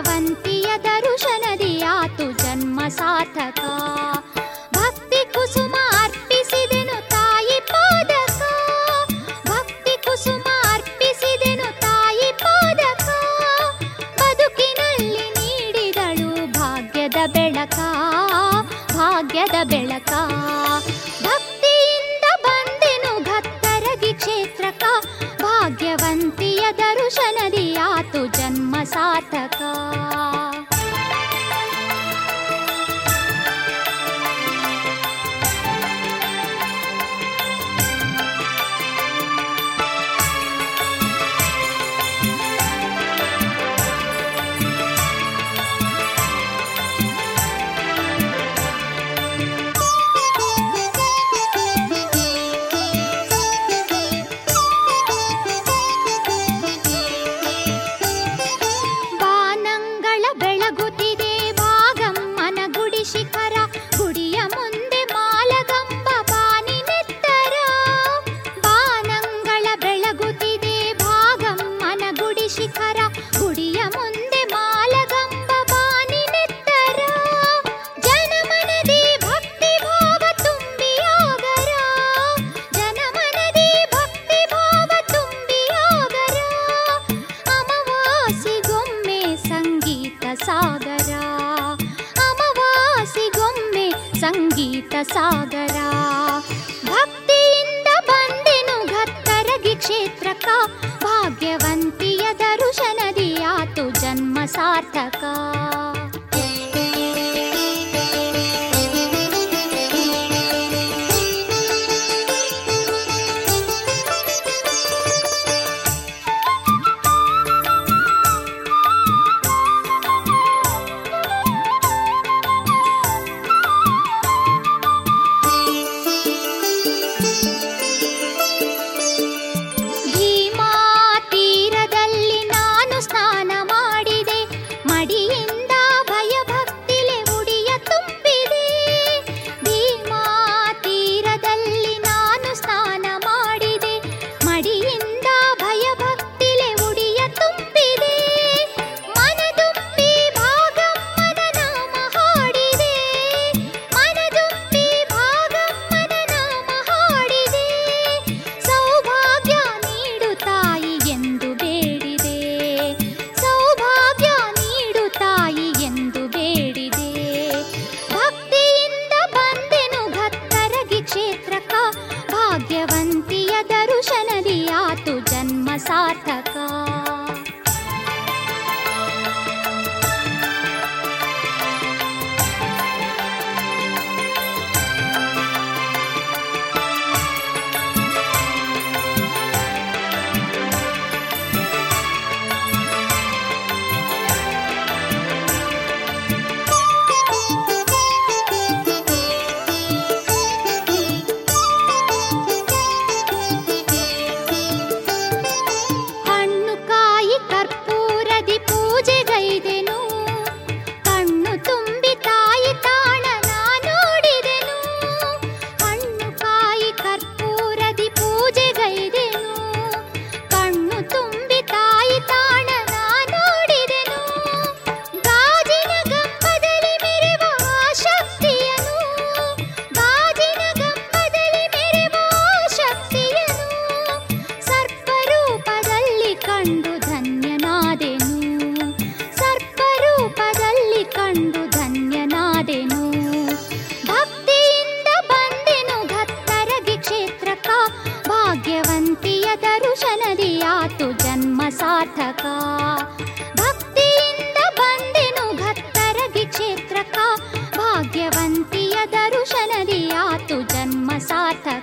ಭಾಗ್ಯವಂತಿಯ ದರುಶನದಿಯಾತು ಜನ್ಮ ಸಾರ್ಥಕ ಭಕ್ತಿ ಕುಸುಮ ಅರ್ಪಿಸಿದೆನು ತಾಯಿ ಪಾದಕ ಭಕ್ತಿ ಕುಸುಮ ಅರ್ಪಿಸಿದೆನು ತಾಯಿ ಪಾದಕ ಬದುಕಿನಲ್ಲಿ ನೀಡಿದಳು ಭಾಗ್ಯದ ಬೆಳಕ ಭಾಗ್ಯದ ಬೆಳಕ ಭಕ್ತಿಯಿಂದ ಬಂದೆನು ಭಕ್ತರಗಿ ಕ್ಷೇತ್ರಕ ಭಾಗ್ಯವಂತಿಯ ದರುಶನದಿಯಾತು ಜನ್ಮ ಸಾರ್ಥಕ ಬಾನಂಗಳ ಬೆಳಗುತ್ತಿದೆ ಭಾಗಮ್ಮನ ಗುಡಿ ಶಿಖರ ಗುಡಿಯ ಮುಂದೆ ಮಾಲಗಂಬ ಬಾನಿನೆತ್ತರ ಬಾನಂಗಳ ಬೆಳಗುತ್ತಿದೆ ಭಾಗಮ್ಮನ ಗುಡಿ ಶಿಖರ ಗುಡಿಯ ಮುಂದೆ ಮಾಲಗಂಬ ಬಾನಿನೆತ್ತರ ಜನಮನದಿ ಭಕ್ತಿ ಭಾವ ತುಂಬಿಯಾಗರ ಜನಮನದಿ ಭಕ್ತಿ ಭಾವ ತುಂಬಿಯಾಗರ ಅಮವಾಸಿಗೊಮ್ಮೆ ಸಂಗೀತ ಸಾಗರ ಅಮವಾಸಿಗೊಮ್ಮೆ ಸಂಗೀತ ಸಾಗರ ಭಕ್ತಿಯಿಂದ ಬಂದೆನು ಭಕ್ತರಗಿ ಕ್ಷೇತ್ರಕ ಭಾಗ್ಯವಂತಿಯ ದರುಶನದಿಯಾತು ಜನ್ಮ ಸಾರ್ಥಕ ಭೀಮಾ ತೀರದಲ್ಲಿ ನಾನು ಸ್ನಾನ ಮಾಡಿದೆ ಮಡಿಯಿಂದ ಭಯಭಕ್ತಿಲೆ ಉಡಿಯ ತುಂಬಿದೆ ಭೀಮಾ ತೀರದಲ್ಲಿ ನಾನು ಸ್ನಾನ ಮಾಡಿದೆ ಮಡಿಯಿಂದ ಭಯಭಕ್ತಿಲೆ ಉಡಿಯ ತುಂಬಿದೆ ಮನದುಂಬಿ ಭಾಗಮ್ಮನ ನಾಮ ಹಾಡಿದೆ ಮನದುಂಬಿ ಭಾಗಮ್ಮನ ನಾಮ ಹಾಡಿದೆ ಸೌಭಾಗ್ಯ ನೀಡು ತಾಯಿ ಎಂದು ಬೇಡಿದೆ ಸೌಭಾಗ್ಯ ನೀಡು ತಾಯಿ ಎಂದು ಬೇಡಿದೆ ಭಕ್ತಿಯಿಂದ ಬಂದೆನು ಭಕ್ತರಗಿ ಕ್ಷೇತ್ರಕ ಭಾಗ್ಯವಂತಿಯ ದರುಶನದಿಯಾತು ಜನ್ಮ ಸಾರ್ಥಕ ಹಣ್ಣು ಕಾಯಿ ಕರ್ಪೂರದಿ ಪೂಜೆಗೈದೆನು ಕಣ್ಣು ತುಂಬಿ ತಾಯಿ ತಾಣ ನಾ ನೋಡಿದೆನು ಹಣ್ಣು ಕಾಯಿ ಕರ್ಪೂರದಿ ಪೂಜೆಗೈದೆನು ಕಣ್ಣು ತುಂಬಿ ತಾಯಿ ತಾಣ ನಾ ನೋಡಿದೆನು ಗಾಜಿನ ಗಂಬದಲ್ಲಿ ಮೆರೆವ ಆ ಶಕ್ತಿಯನು ಗಾಜಿನ ಗಂಬದಲ್ಲಿ ಮೆರೆವ ಆ ಶಕ್ತಿಯನು ಸರ್ಪರೂಪದಲ್ಲಿ ಕಂಡು ಧನ್ಯನಾದೆನು ಸರ್ಪರೂಪದಲ್ಲಿ ಕಂಡು ಧನ್ಯನಾದೆನು ಭಕ್ತಿಯಿಂದ ಬಂದೆನು ಭಕ್ತರಗಿ ಕ್ಷೇತ್ರಕ ಭಾಗ್ಯವಂತಿಯ ದರುಶನದಿಯಾತು ಜನ್ಮ ಸಾರ್ಥಕ ಭಕ್ತಿಯಿಂದ ಬಂದೆನು ಭಕ್ತರಗಿ ಕ್ಷೇತ್ರಕ ಭಾಗ್ಯವಂತಿಯ ದರುಶನದಿಯಾತು ಜನ್ಮ ಸಾರ್ಥಕ